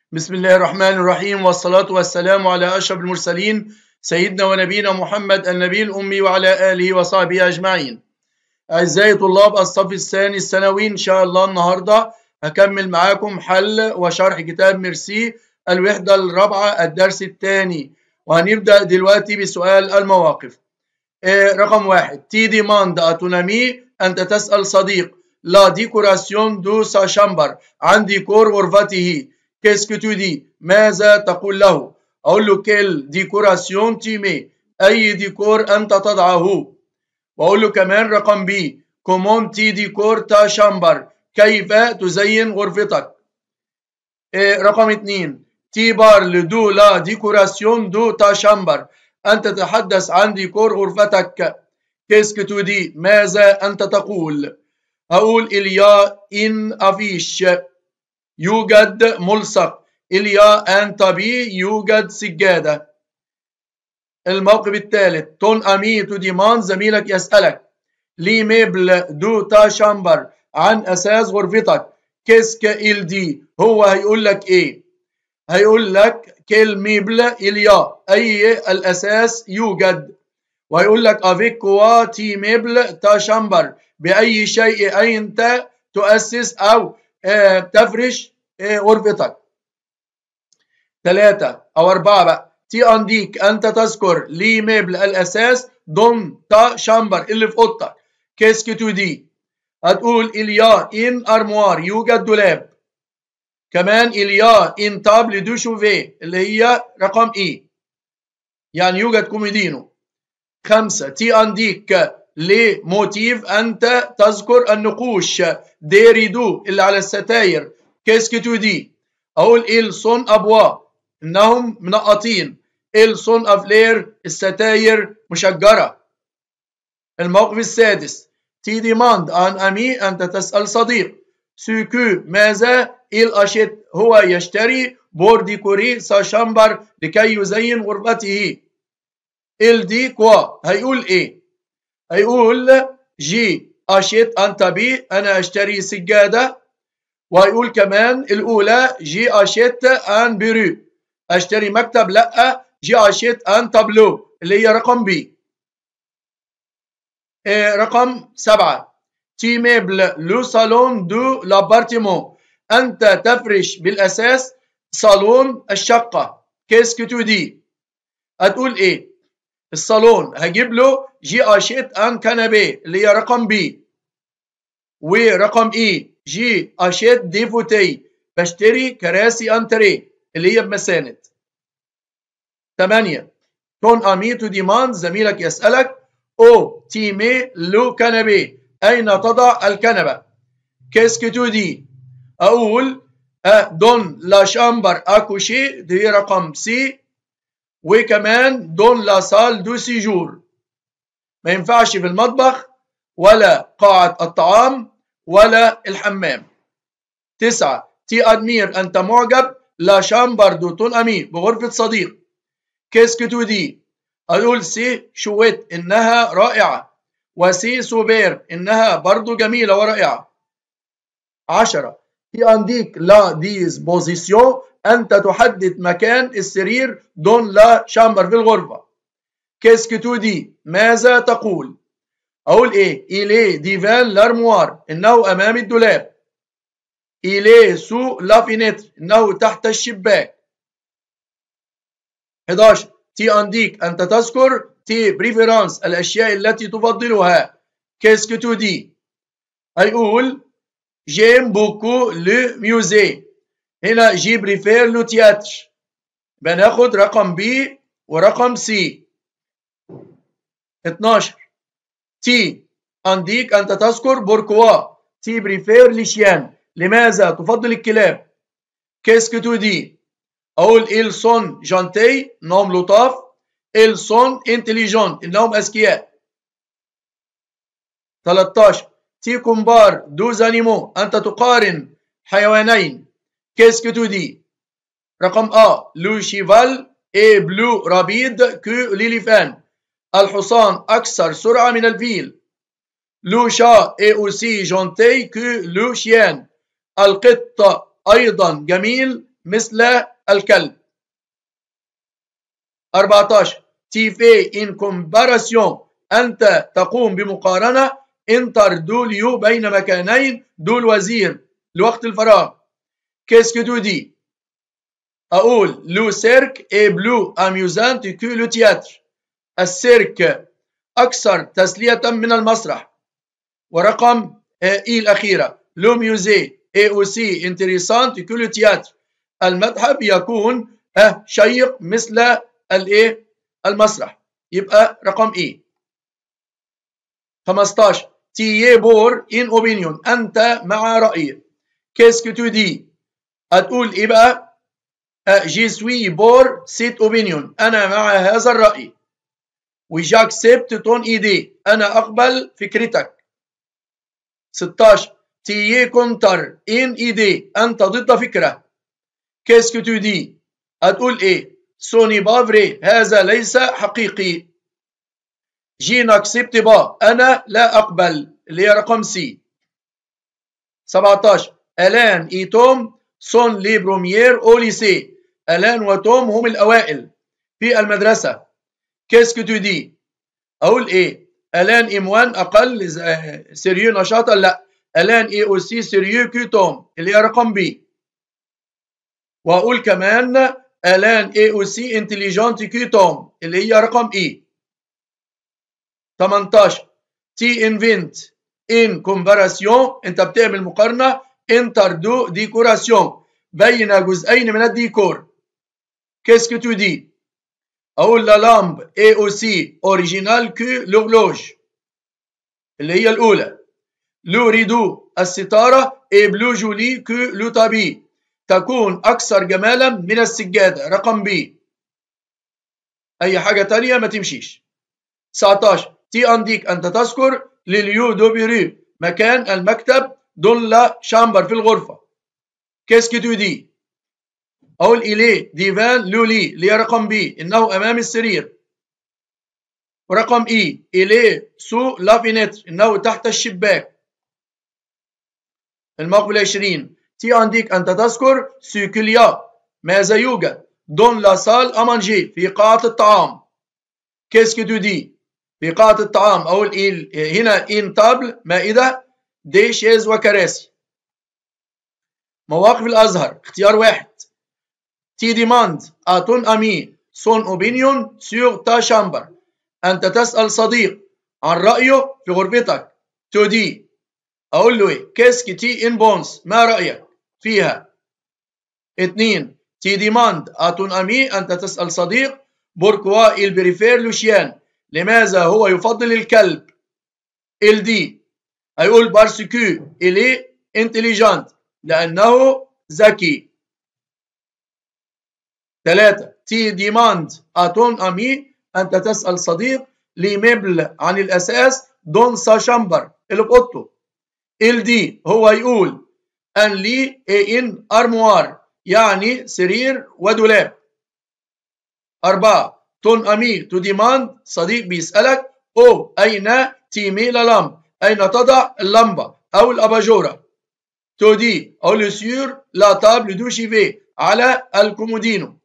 بسم الله الرحمن الرحيم والصلاة والسلام على أشرف المرسلين سيدنا ونبينا محمد النبي الأمي وعلى آله وصحبه أجمعين أعزائي طلاب الصف الثاني الثانوي إن شاء الله النهاردة هكمل معاكم حل وشرح كتاب ميرسي الوحدة الرابعة الدرس الثاني وهنبدأ دلوقتي بسؤال المواقف رقم واحد تي ديماند أتونامي أنت تسأل صديق لا ديكوراسيون دو سا شامبر عن ديكور غرفته كيسكو تو دي ماذا تقول له أقول له كيل ديكوراسيون تيمي أي ديكور أنت تضعه وأقول له كمان رقم بي كومون تي ديكور تا شامبر كيف تزين غرفتك إيه رقم اثنين تي بارل دو لا ديكوراسيون دو تا شامبر أنت تتحدث عن ديكور غرفتك كيسك تو دي ماذا أنت تقول أقول إليا إن أفيش يوجد ملصق إليا أن طبي يوجد سجادة الموقف الثالث تون أمي تو ديمان زميلك يسألك لي ميبل دو تا شامبر عن أساس غرفتك كيسك إل دي هو هيقول لك إيه هيقول لك كيل ميبل إليا أي الأساس يوجد وهيقول لك افيك كوا تي ميبل تا شامبر بأي شيء أنت تؤسس أو تفرش غرفتك ثلاثة أو أربعة بقى تي أنديك أنت تذكر لي ميبل الأساس ضمن تا شامبر اللي في أوضتك كيسكي تو دي هتقول إليا إن أرموار يوجد دولاب كمان إليا إن تابل دو شوفي اللي هي رقم إي يعني يوجد كوميدينو خمسة تي أنديك لي موتيف أنت تذكر النقوش ديريدو اللي على الستاير كيسكي تو دي أقول إل صن أبوا إنهم منقطين إل صن أفلير الستاير مشجرة الموقف السادس تي ديماند عن أمي أنت تسأل صديق سوكو ماذا إل أشت هو يشتري بور ديكوري سا شامبر لكي يزين غرفته إل دي كوا هيقول إيه هيقول جي أشت أنت بي أنا أشتري سجادة وهيقول كمان الأولى جي أشت أن بيرو أشتري مكتب لأ جي أشت أن تابلو اللي هي رقم بي إيه رقم سبعة تي ميبل لو صالون دو لابارتيمون أنت تفرش بالأساس صالون الشقة كيسكو تو دي هتقول إيه الصالون هجيب له جي اشيت ان كنبي اللي هي رقم بي ورقم اي جي اشيت دي فوتي بشتري كراسي انتري اللي هي بمساند ثمانية تون امي تو ديمان زميلك يسألك او تيمي لو كنبي اين تضع الكنبة كيسكي تو دي اقول دون لا شامبر اكوشي دي رقم سي وكمان دون لا سال دو سيجور ما ينفعش في المطبخ ولا قاعة الطعام ولا الحمام تسعة تي أدمير أنت معجب لا شامبر دو تون أمي بغرفة صديق كيسكي تو دي أقول سي شويت إنها رائعة وسي سوبير إنها برضو جميلة ورائعة عشرة تي أنديك لا ديز بوزيسيون أنت تحدد مكان السرير دون لا شامبر في الغرفة كيسكي تو دي ماذا تقول أقول إيه إلي ديفان لارموار إنه أمام الدولاب إلي سو لا فينيتر إنه تحت الشباك 11 تي أنديك أنت تذكر تي بريفيرانس الأشياء التي تفضلها كيسكي تو دي هيقول جيم بوكو لو ميوزي هنا جي بريفير لو تياتر بناخد رقم بي ورقم سي 12 تي عندك أنت تذكر بوركوا تي بريفير لشيان لماذا تفضل الكلاب كيسكو تو دي أقول إل سون جانتي إنهم لطاف إل سون انتليجون إنهم أذكياء 13 تي كومبار دو زانيمو أنت تقارن حيوانين كيسكو تو دي رقم أ لو شيفال اي بلو رابيد كو ليليفان الحصان أكثر سرعة من الفيل لو شا اي اوسي جونتي كو لو شيان القط أيضا جميل مثل الكلب 14 تيفي ان كومباراسيون أنت تقوم بمقارنة انتر دو ليو بين مكانين دول وزير لوقت الفراغ كيسكو دو دي أقول لو سيرك اي بلو أميوزانت كو لو تياتر السيرك أكثر تسلية من المسرح ورقم إي الأخيرة لو ميوزي اي اوسي انتريسانت كو لو تياتر المذهب يكون شيق مثل الايه المسرح يبقى رقم اي 15 تيي بور ان اوبينيون انت مع راي كيسكو تو دي هتقول ايه بقى جي سوي بور سيت اوبينيون انا مع هذا الراي وجاكسبت تون ايدي انا اقبل فكرتك 16 تيي كونتر ان ايدي انت ضد فكره كيسكو تو دي هتقول ايه سوني بافري هذا ليس حقيقي جي ناكسبت با انا لا اقبل اللي هي رقم سي 17 الان اي توم سون لي بروميير او ليسي الان وتوم هم الاوائل في المدرسه كيسكو تو دي اقول ايه الان ايموان اقل سيريو نشاطا لا الان اي او سي سيريو كو توم اللي هي رقم بي واقول كمان الان اي او سي انتليجنت كو توم اللي هي رقم اي 18 تي انفنت ان كومباراسيون انت بتعمل مقارنه انتر دو ديكوراسيون بين جزئين من الديكور كيسكو تو دي اقول لا لامب اي او سي اوريجينال كو لوغلوج اللي هي الاولى لو ريدو الستاره اي بلو جولي كو لو تابي تكون اكثر جمالا من السجاده رقم بي اي حاجه تانية ما تمشيش 19 تي أنديك أنت تذكر لليو دو بيري مكان المكتب دون لا شامبر في الغرفة كيسكي تو دي أقول إليه ديفان لولي اللي هي رقم بي إنه أمام السرير ورقم إي إليه سو لا فينتر إنه تحت الشباك المقبل 20 تي أنديك أنت تذكر سيكوليا ماذا يوجد دون لا سال أمانجي في قاعة الطعام كيسكي تو دي في قاعة الطعام أو هنا إن تابل مائدة دي شيز وكراسي مواقف الأزهر اختيار واحد تي ديماند أتون أمي سون أوبينيون سيغ تا شامبر أنت تسأل صديق عن رأيه في غرفتك تو دي أقول له إيه كيسكي تي إن بونس ما رأيك فيها اثنين تي ديماند أتون أمي أنت تسأل صديق بوركوا إل بريفير لوشيان لماذا هو يفضل الكلب ال دي هيقول بارسكو إلي انتليجنت لأنه ذكي ثلاثة تي ديماند أتون أمي أنت تسأل صديق لمبل عن الأساس دون سا شامبر اللي في أوضته ال دي هو يقول أن لي إن أرموار يعني سرير ودولاب أربعة تون أمي تو ديماند صديق بيسألك أو أين تيمي لامب أين تضع اللمبة أو الأباجورة تو دي أو لسيور لا تابل دو شيفي على الكومودينو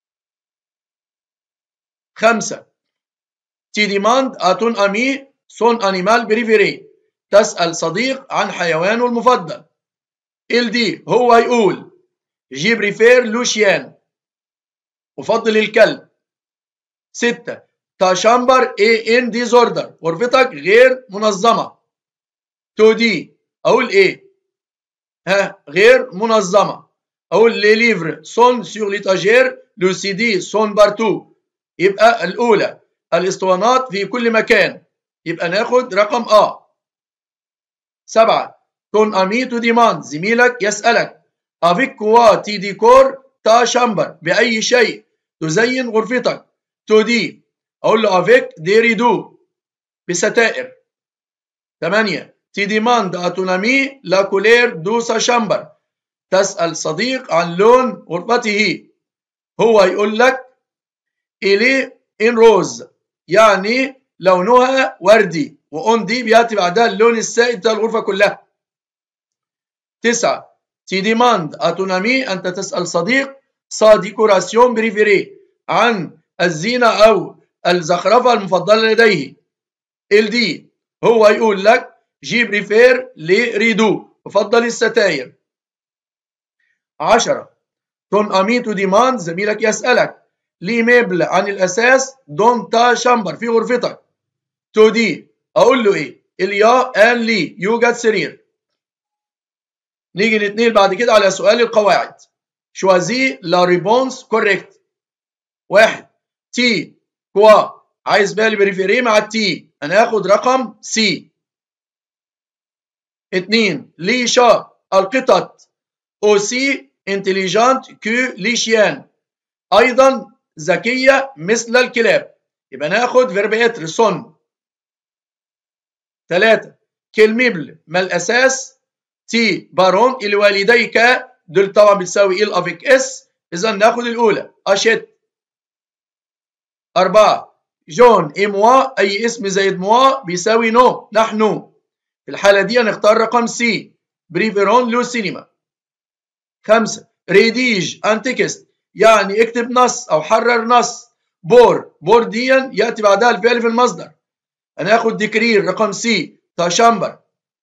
خمسة تي ديماند أتون أمي سون أنيمال بريفيري تسأل صديق عن حيوانه المفضل ال دي هو يقول جي بريفير لوشيان أفضل الكلب ستة تشامبر اي ان ديزوردر غرفتك غير منظمة تو دي أقول إيه ها غير منظمة أقول لي ليفر سون سور ليتاجير لو سي دي سون بارتو يبقى الأولى الاسطوانات في كل مكان يبقى ناخد رقم أ سبعة تون أمي تو ديماند زميلك يسألك أفيك كوا تي ديكور تا شامبر بأي شيء تزين غرفتك تو دي أقول له أفيك دي ريدو بستائر ثمانية تي ديماند أتونامي لا كولير دو سا شامبر تسأل صديق عن لون غرفته هو يقول لك إلي إن روز يعني لونها وردي وأون دي بيأتي بعدها اللون السائد بتاع الغرفة كلها تسعة تي ديماند اتونامي انت تسال صديق سا ديكوراسيون بريفيري عن الزينه او الزخرفه المفضله لديه ال دي هو يقول لك جي بريفير لريدو بفضل الستاير عشرة تون أمي تو ديماند زميلك يسألك لي ميبل عن الأساس دون تا شامبر في غرفتك تو دي أقول له إيه اليا آن لي يوجد سرير نيجي نتنقل بعد كده على سؤال القواعد شوازي لا ريبونس كوريكت واحد تي كوا عايز بالي بريفيري مع التي انا هاخد رقم سي اتنين لي شا القطط اوسي انتليجانت كو لي شيان ايضا ذكيه مثل الكلاب يبقى ناخد فيرب اتر سون ثلاثة كلميبل ما الاساس تي بارون لوالديك دول طبعا بتساوي ال افيك اس اذا ناخد الاولى اشت أربعة جون اي موا أي اسم زائد موا بيساوي نو نحن في الحالة دي هنختار رقم سي بريفيرون لو سينما خمسة ريديج ان تكست يعني اكتب نص أو حرر نص بور بور ديا يأتي بعدها الفعل في المصدر هناخد ديكرير رقم سي تشامبر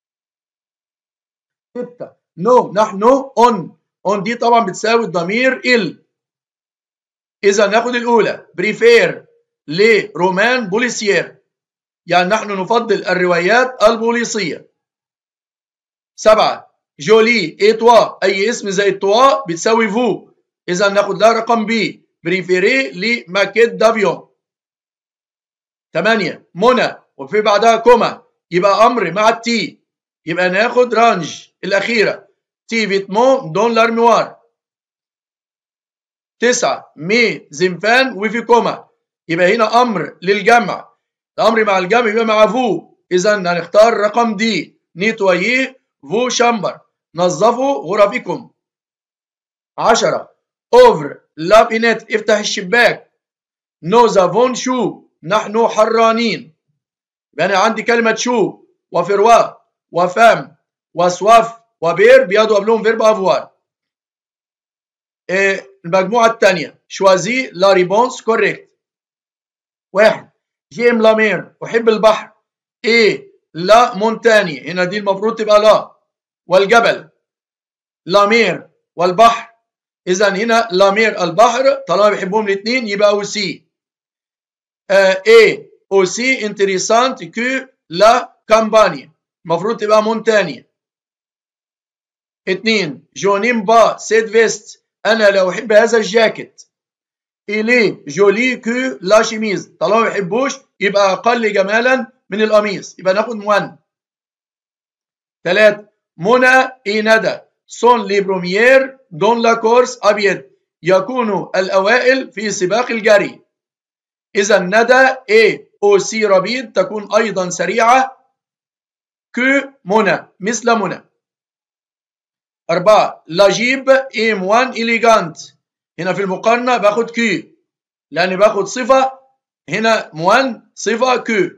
ستة نو نحن اون اون دي طبعا بتساوي الضمير ال إذا ناخد الأولى بريفير لرومان بوليسيير يعني نحن نفضل الروايات البوليسية سبعة جولي اي توا أي اسم زي توا بتساوي فو إذا ناخد لها رقم بي بريفيري لماكيت دافيون ثمانية منى وفي بعدها كوما يبقى أمر مع التي يبقى ناخد رانج الأخيرة تي فيتمون دون لارموار تسعة مي زنفان وفي كوما يبقى هنا أمر للجمع الأمر مع الجمع يبقى مع فو إذا هنختار رقم دي نيتويه فو شامبر نظفوا غرفكم عشرة أوفر لابينت افتح الشباك نو زافون شو نحن حرانين يبقى أنا عندي كلمة شو وفروا وفام وسواف وبير بياضوا قبلهم فيرب افوار إيه المجموعة الثانية شوازي لا ريبونس كوريكت واحد جيم لامير أحب البحر إيه لا مونتاني هنا دي المفروض تبقى لا والجبل لامير والبحر إذا هنا لامير البحر طالما بيحبهم الاثنين يبقى أو سي آه إيه أو سي انتريسانت كو لا كامباني المفروض تبقى مونتاني اثنين جونيم با سيد فيست أنا لا أحب هذا الجاكيت إليه جولي كو لا شيميز طالما ما بيحبوش يبقى أقل جمالا من القميص يبقى ناخد موان ثلاث منى إي ندى سون لي بروميير دون لا كورس أبيض يكونوا الأوائل في سباق الجري إذا ندى إي أو سي ربيد تكون أيضا سريعة كو منى مثل منى أربعة لاجيب إي موان إليغانت هنا في المقارنة باخد كي لأن باخد صفة هنا موان صفة كو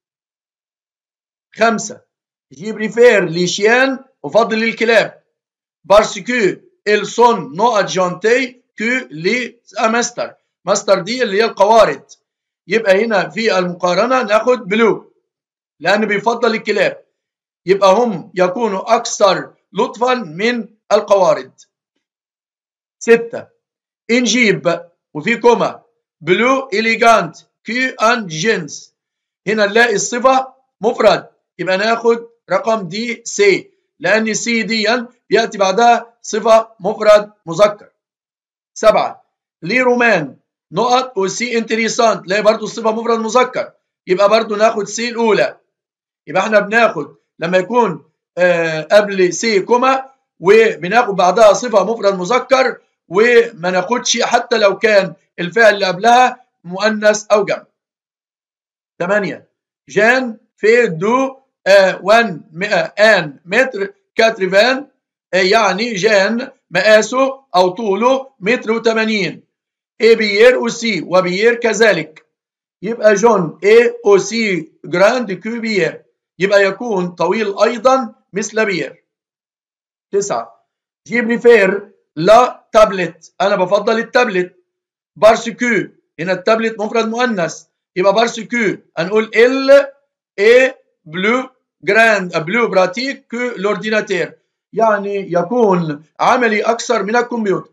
خمسة جي بريفير ليشيان أفضل الكلاب بارسكو إلسون نو أدجانتي كو لي ماستر ماستر دي اللي هي القوارض يبقى هنا في المقارنة ناخد بلو لأن بيفضل الكلاب يبقى هم يكونوا أكثر لطفا من القوارض ستة إنجيب وفي كوما بلو إليجانت كي أن جينز هنا نلاقي الصفة مفرد يبقى ناخد رقم دي سي لأن سي دي بيأتي بعدها صفة مفرد مذكر سبعة لي رومان نقط وسي انتريسانت لا برضو الصفة مفرد مذكر يبقى برضو ناخد سي الأولى يبقى احنا بناخد لما يكون آه قبل سي كوما وبناخد بعدها صفة مفرد مذكر وما ناخدش حتى لو كان الفعل اللي قبلها مؤنث أو جمع. 8 جان في دو آه وان ان متر كاتريفان آه يعني جان مقاسه أو طوله متر و80 اي بيير او سي وبيير كذلك يبقى جون اي او سي جراند كيو بيير يبقى يكون طويل أيضا مثل بيير تسعة جي بريفير لا تابلت انا بفضل التابلت بارسكو هنا التابلت مفرد مؤنث يبقى بارسكو هنقول ال اي بلو جراند بلو براتيك كو لورديناتير يعني يكون عملي اكثر من الكمبيوتر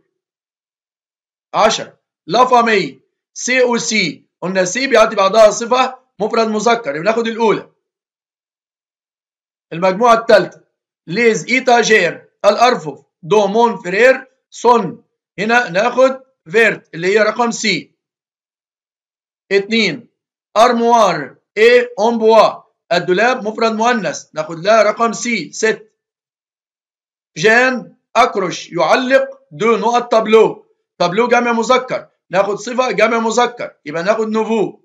10 لا فامي سي او سي قلنا سي بيعطي بعدها صفه مفرد مذكر بناخد الاولى المجموعه الثالثه ليز ايتاجير الارفف دومون فرير سون هنا ناخد فيرت اللي هي رقم سي اتنين ارموار اي اون الدولاب مفرد مؤنث ناخد لها رقم سي ست جان اكرش يعلق دو نقط تابلو تابلو جمع مذكر ناخد صفة جمع مذكر يبقى ناخد نوفو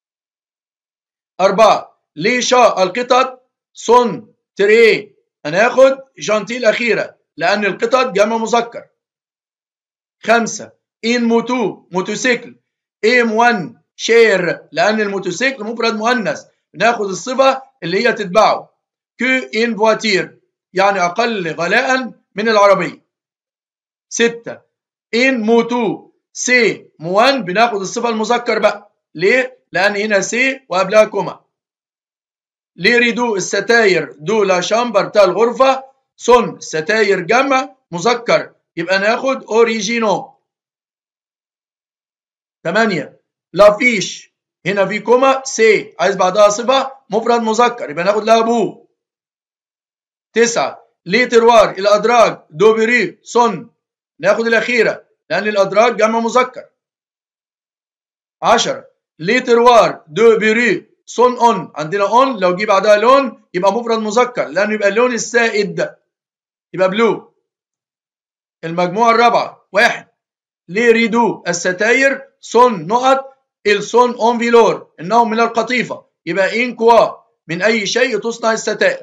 أربعة ليشا القطط صن تري هناخد جانتي الأخيرة لأن القطط جمع مذكر خمسة إن موتو موتوسيكل إم 1 شير لأن الموتوسيكل مفرد مؤنث بناخد الصفة اللي هي تتبعه كو إن فواتير يعني أقل غلاء من العربية ستة إن موتو سي موان بناخد الصفة المذكر بقى ليه؟ لأن هنا سي وقبلها كوما ليه ريدو الستاير دو لا شامبر بتاع الغرفة سون ستاير جمع مذكر يبقى ناخد اوريجينو 8 لافيش هنا في كوما سي عايز بعدها صفة مفرد مذكر يبقى ناخد لها بو 9 ليه تروار الأدراج دوبري سون ناخد الأخيرة لأن الأدراج جمع مذكر 10 ليه تروار دوبري سون اون عندنا اون لو جه بعدها لون يبقى مفرد مذكر لأنه يبقى اللون السائد يبقى بلو المجموعة الرابعة واحد ليه ريدو الستاير سون نقط السون اون فيلور انهم من القطيفة يبقى ان كوا من اي شيء تصنع الستائر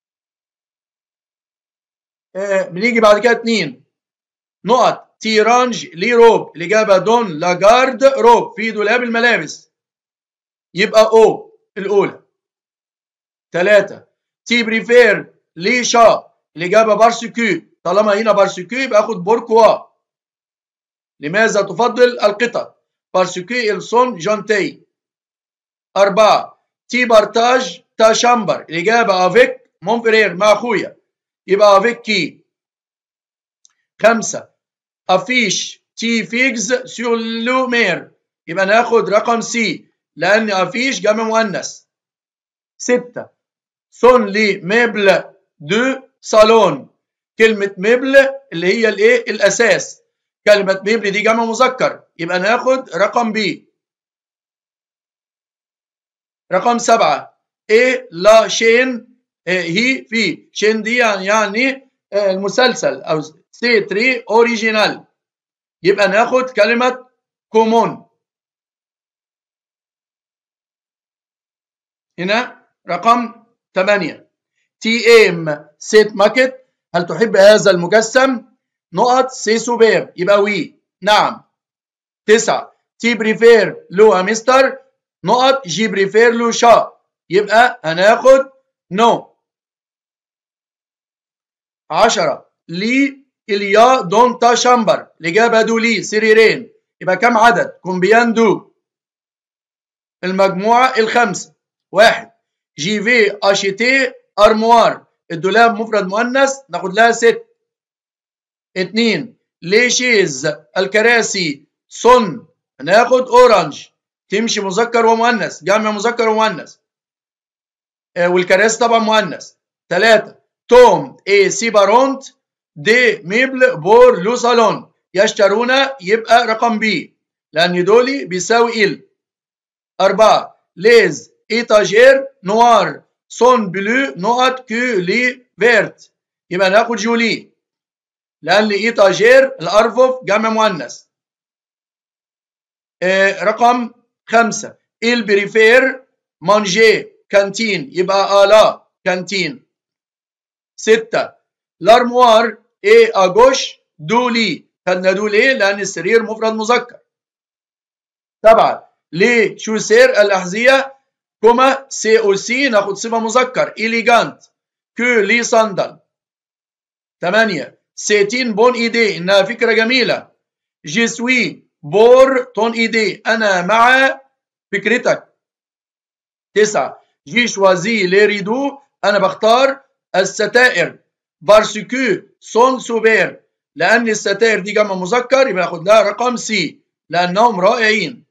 آه بنيجي بعد كده اتنين نقط تيرانج لي روب الإجابة دون لاجارد روب في دولاب الملابس يبقى او الأولى ثلاثة تي بريفير لي شا الإجابة بارسكو طالما هنا بارسكو يبقى اخد بوركوا لماذا تفضل القطط بارسكو السون جونتي أربعة تي بارتاج تا شامبر الإجابة افيك مون فرير مع أخويا يبقى افيك كي خمسة افيش تي فيجز سور لو مير يبقى ناخد رقم سي لأن افيش جمع مؤنث ستة سون لي ميبل دو صالون كلمة ميبل اللي هي الايه الأساس كلمة ميبل دي جمع مذكر يبقى ناخد رقم بي رقم سبعة ايه لا شين إيه هي في شين دي يعني المسلسل او سي تري اوريجينال يبقى ناخد كلمة كومون هنا رقم 8 تي ام سيت ماكت هل تحب هذا المجسم نقط سي سوبير يبقى وي نعم تسعة تي بريفير لو مستر نقط جي بريفير لو شا يبقى هناخد نو عشرة لي إليا دون تا شامبر الإجابة دو لي سريرين يبقى كم عدد كومبيان دو المجموعة الخمسة واحد جي في اشيتي ارموار الدولاب مفرد مؤنث ناخد لها ست اتنين ليشيز الكراسي صن هناخد اورنج تمشي مذكر ومؤنث جمع مذكر ومؤنث آه والكراسي طبعا مؤنث ثلاثة توم اي سيبارونت دي ميبل بور لو صالون يشترون يبقى رقم بي لأن دولي بيساوي ال أربعة ليز إيتاجير نوار سون بلو نقط كو لي فيرت يبقى ناخد جولي لأن لإيتاجير الأرفف جمع مؤنث آه رقم خمسة إل بريفير مانجي كانتين يبقى آلا كانتين ستة لارموار إيه أجوش دولي خدنا دول إيه لأن السرير مفرد مذكر سبعة ليه شوسير الأحذية كما سي او سي ناخد صفة مذكر إليجانت كو لي صندل ثمانية سيتين بون ايدي انها فكره جميله جي سوي بور تون ايدي انا مع فكرتك تسعة جي شوازي لي ريدو انا بختار الستائر بارسكو سون سوبير لان الستائر دي جمع مذكر يبقى ناخد لها رقم سي لانهم رائعين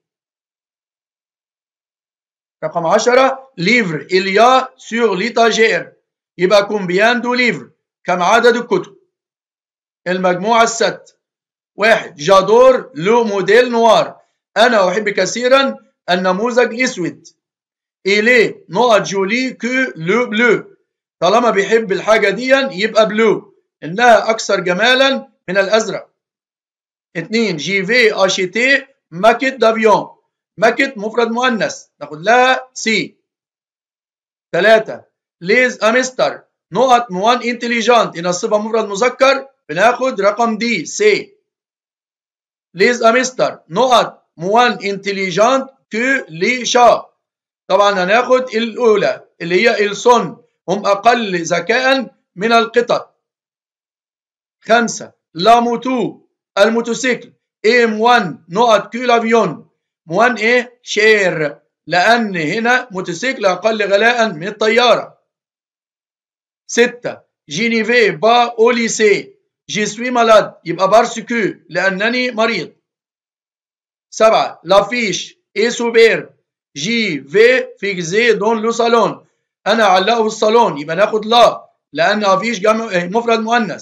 رقم 10 ليفر إليا سور ليتاجير يبقى كومبيان دو ليفر كم عدد الكتب المجموعة الست واحد جادور لو موديل نوار أنا أحب كثيرا النموذج الأسود إليه نقط جولي كو لو بلو طالما بيحب الحاجة دي يبقى بلو إنها أكثر جمالا من الأزرق اتنين جي في أشيتي ماكيت دافيون ماكيت مفرد مؤنث ناخد لها سي ثلاثة ليز أمستر نقط موان انتليجانت ينصبها مفرد مذكر بناخد رقم دي سي ليز أمستر نقط موان انتليجانت كو لي شا طبعا هناخد الأولى اللي هي الصن هم أقل ذكاء من القطط خمسة لا موتو الموتوسيكل ام 1 نقط كيو لافيون 1 ايه شير لأن هنا موتوسيكل أقل غلاء من الطيارة ستة جينيفي با أوليسي جي سوي مالاد يبقى بارسكو لأنني مريض سبعة لافيش اي سوبير جي في فيكزي دون لو صالون أنا علقه في الصالون يبقى ناخد لا لأن افيش جمع مفرد مؤنث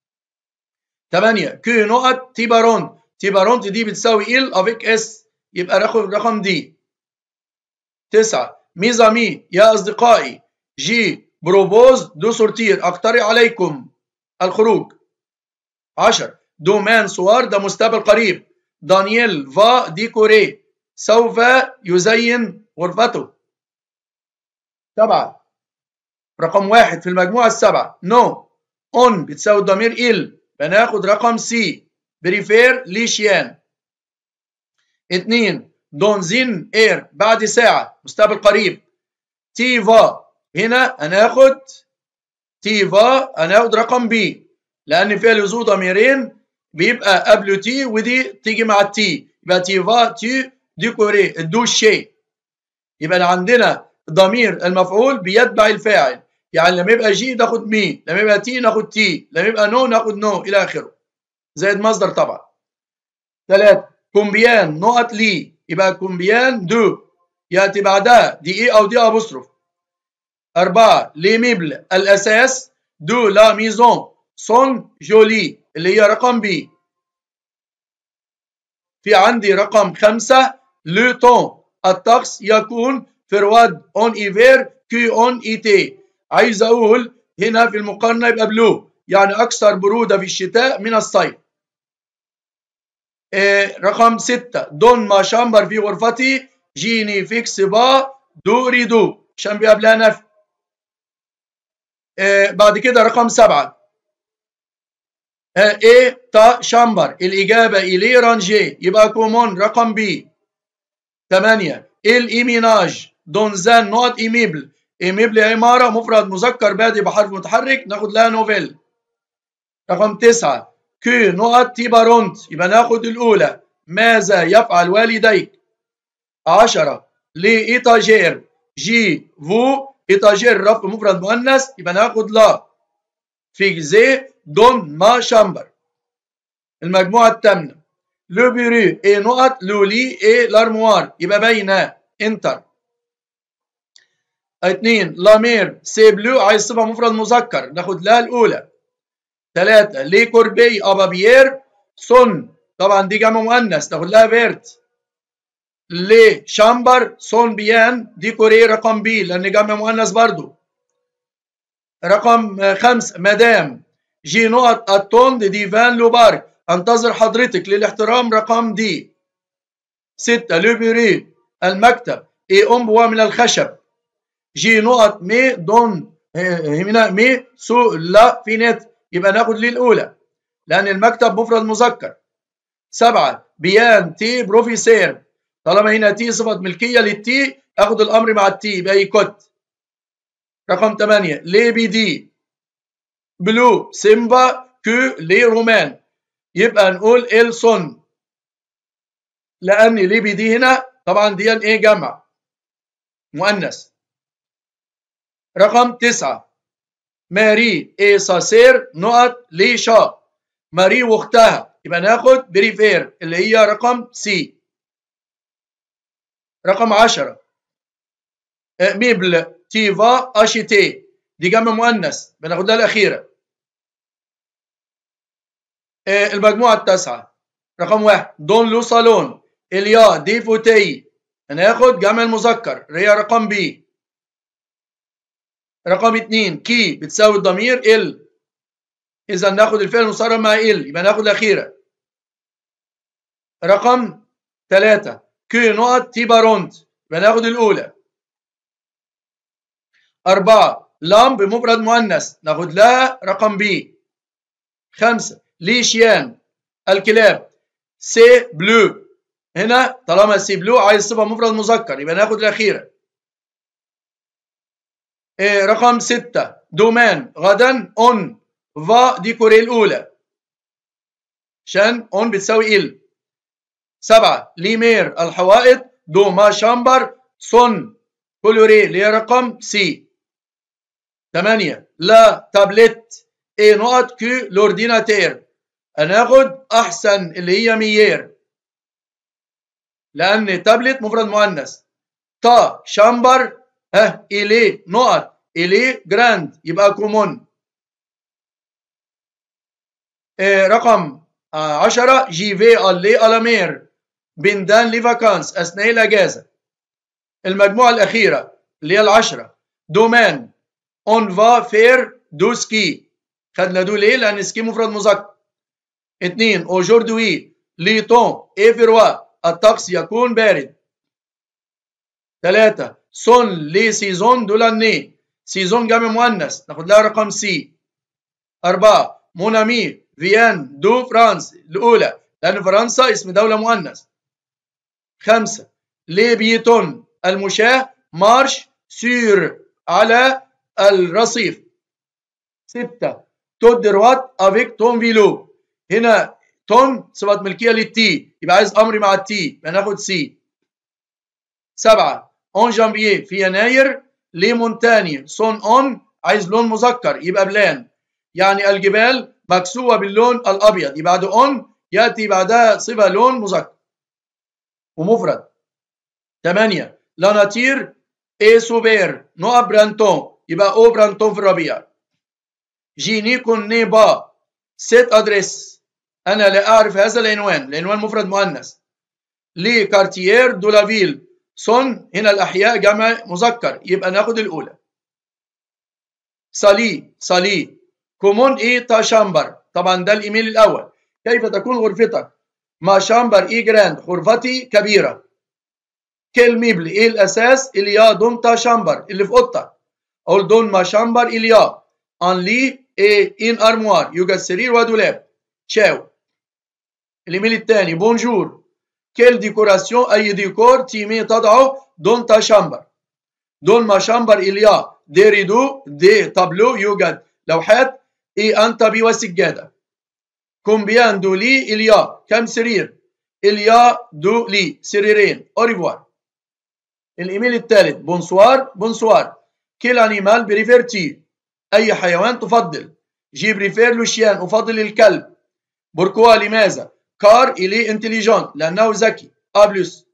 8 كيو نقط تيبارون تيبارونت دي بتساوي ال افيك اس يبقى ناخد رقم دي 9 ميزامي يا أصدقائي جي بروبوز دو سورتير أقترح عليكم الخروج 10 دومان سوار ده مستقبل قريب دانييل فا ديكوري سوف يزين غرفته سبعة رقم واحد في المجموعة السبعة نو اون بتساوي الضمير ال بناخد رقم سي بريفير ليشيان اتنين دونزين اير بعد ساعة مستقبل قريب تيفا هنا هناخد تيفا هناخد رقم بي لأن فيها لزوم ضميرين بيبقى قبله تي ودي تيجي مع التي يبقى تيفا تي ديكوري دو شيء يبقى عندنا ضمير المفعول بيتبع الفاعل يعني لما يبقى جي ناخد مي لما يبقى تي ناخد تي لما يبقى نو ناخد نو الى اخره زائد مصدر طبعا ثلاثة كومبيان نقط لي يبقى كومبيان دو ياتي بعدها دي اي او دي ابوستروف أربعة لي ميبل الأساس دو لا ميزون سون جولي اللي هي رقم بي في عندي رقم خمسة لو تون الطقس يكون فرواد اون ايفير كي اون ايتي عايز اقول هنا في المقارنة يبقى بلو يعني اكثر برودة في الشتاء من الصيف إيه رقم ستة دون ما شامبر في غرفتي جيني فيكس با دو ريدو عشان بيقابلها نفي إيه بعد كده رقم سبعة ايه تا شامبر الإجابة إلي رانجي يبقى كومون رقم بي ثمانية الإيميناج دونزان نوت إيميبل إيميبل عمارة مفرد مذكر بادئ بحرف متحرك ناخد لها نوفيل رقم تسعة كي نقط تيبارونت يبقى ناخد الأولى ماذا يفعل والديك عشرة لإيتاجير جي فو إيتاجير رفع مفرد مؤنث يبقى ناخد لا فيكزي دون ما شامبر المجموعة الثامنة لو بيرو اي نقط لو لي اي لارموار يبقى بين انتر اثنين لامير سي بلو عايز صفة مفرد مذكر ناخد لها الأولى ثلاثة لي كوربي أبابيير سون طبعا دي جمع مؤنث ناخد لها فيرت لي شامبر سون بيان دي كوري رقم بي لأن جمع مؤنث برضو رقم خمسة مدام جي نقط التون دي ديفان لو بارك انتظر حضرتك للاحترام رقم دي ستة لوبيري المكتب اي أنبوة من الخشب جي نقط مي دون هنا مي سو لا في نت يبقى ناخد ليه الأولى لأن المكتب مفرد مذكر سبعة بيان تي بروفيسير طالما هنا تي صفة ملكية للتي اخد الأمر مع التي يبقى يكوت رقم 8 لي بي دي بلو سيمبا كو لي رومان يبقى نقول إلسون لأن ليبي دي هنا طبعا دي إيه جمع مؤنث رقم تسعة ماري إيه ساسير نقط ليشا ماري واختها يبقى ناخد بريفير اللي هي رقم سي رقم عشرة ميبل تيفا اشيتي دي جمع مؤنث بناخد لها الأخيرة المجموعة التاسعة رقم واحد دون لو صالون إليا دي فوتي هناخد جمع المذكر اللي هي رقم بي رقم اتنين كي بتساوي الضمير ال إذا ناخد الفعل المصرف مع ال يبقى ناخد الأخيرة رقم ثلاثة كي نقط تيبارونت يبقى ناخد الأولى أربعة لام بمفرد مؤنث ناخد لها رقم بي خمسة ليشيان الكلاب سي بلو هنا طالما سي بلو عايز صفة مفرد مذكر يبقى ناخد الأخيرة إيه رقم ستة دومان غدا اون فا ديكوري الأولى عشان اون بتساوي ال سبعة ليمير الحوائط دو ما شامبر سون كولوري اللي هي رقم سي ثمانية لا تابلت اي نقط كيو لورديناتير هناخد احسن اللي هي ميير لان تابلت مفرد مؤنث تا شامبر ها الي نقط الي جراند يبقى كومون إيه رقم عشرة جي في الي الامير بندان لي فاكانس اثناء الاجازه المجموعه الاخيره اللي هي العشره دومان اون فا فير دو سكي خدنا دول ليه لان سكي مفرد مذكر اثنين اوجوردوي لي طون اي فروا الطقس يكون بارد ثلاثة سون لي سيزون دولاني سيزون جمع مؤنث ناخد لها رقم سي أربعة مونامي فيان دو فرانس الأولى لأن فرنسا اسم دولة مؤنث خمسة لي بيتون المشاة مارش سير على الرصيف ستة تو دروات افيك تون فيلو هنا تون صفة ملكية للتي يبقى عايز أمري مع التي يبقى ناخد سي سبعة اون جانفييه في يناير لي مونتاني سون اون عايز لون مذكر يبقى بلان يعني الجبال مكسوة باللون الأبيض يبقى بعد اون يأتي بعدها صفة لون مذكر ومفرد ثمانية لا ناتير اي سوبير نوع برانتون يبقى او برانتون في الربيع جيني كون نيبا سيت ادريس انا لا اعرف هذا العنوان العنوان مفرد مؤنث لي كارتيير دولافيل سون هنا الاحياء جمع مذكر يبقى ناخد الاولى صالي صالي كومون اي تا شامبر طبعا ده الايميل الاول كيف تكون غرفتك ما شامبر اي جراند غرفتي كبيره كل ميبل ايه الاساس اليا دون تا شامبر اللي في اوضتك اقول دون ما شامبر اليا ان لي ايه ان ارموار يوجد سرير ودولاب تشاو الايميل الثاني بونجور كيل ديكوراسيون اي ديكور تيمي تضعه دون تا شامبر دون ما شامبر اليا دي ريدو دي تابلو يوجد لوحات اي انتبي وسجاده كومبيان دو لي اليا كم سرير اليا دو لي سريرين اوريفوار الايميل الثالث بونسوار بونسوار كيل انيمال بريفيرتي اي حيوان تفضل جي بريفير لو شيان افضل الكلب بوركوا لماذا كار الي انتليجون لانه ذكي ا بلس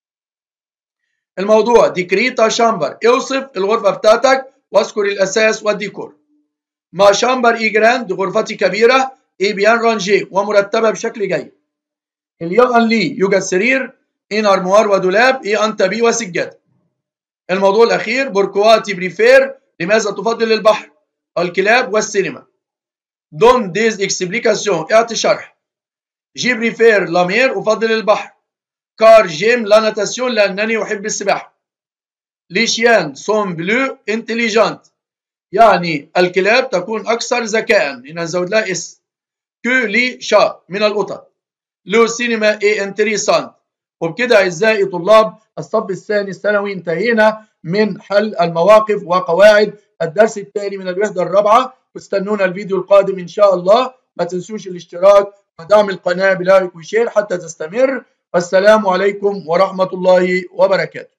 الموضوع ديكريتا شامبر اوصف الغرفه بتاعتك واذكر الاساس والديكور ما شامبر اي جراند غرفتي كبيره اي بيان رانجي ومرتبه بشكل جيد اليوم لي يوجد سرير ان ارموار ودولاب اي انتبي وسجاد الموضوع الاخير بوركواتي بريفير لماذا تفضل البحر الكلاب والسينما دون ديز اكسبليكاسيون اعطي شرح جي بريفير لامير افضل البحر كار جيم لا ناتاسيون لانني احب السباحه ليشيان سون بلو انتليجانت يعني الكلاب تكون اكثر ذكاء هنا نزود لها اس كو لي شا من القطط لو سينما اي انتريسانت وبكده اعزائي طلاب الصف الثاني الثانوي انتهينا من حل المواقف وقواعد الدرس الثاني من الوحده الرابعه واستنونا الفيديو القادم ان شاء الله ما تنسوش الاشتراك ودعم القناة بلايك وشير حتى تستمر والسلام عليكم ورحمة الله وبركاته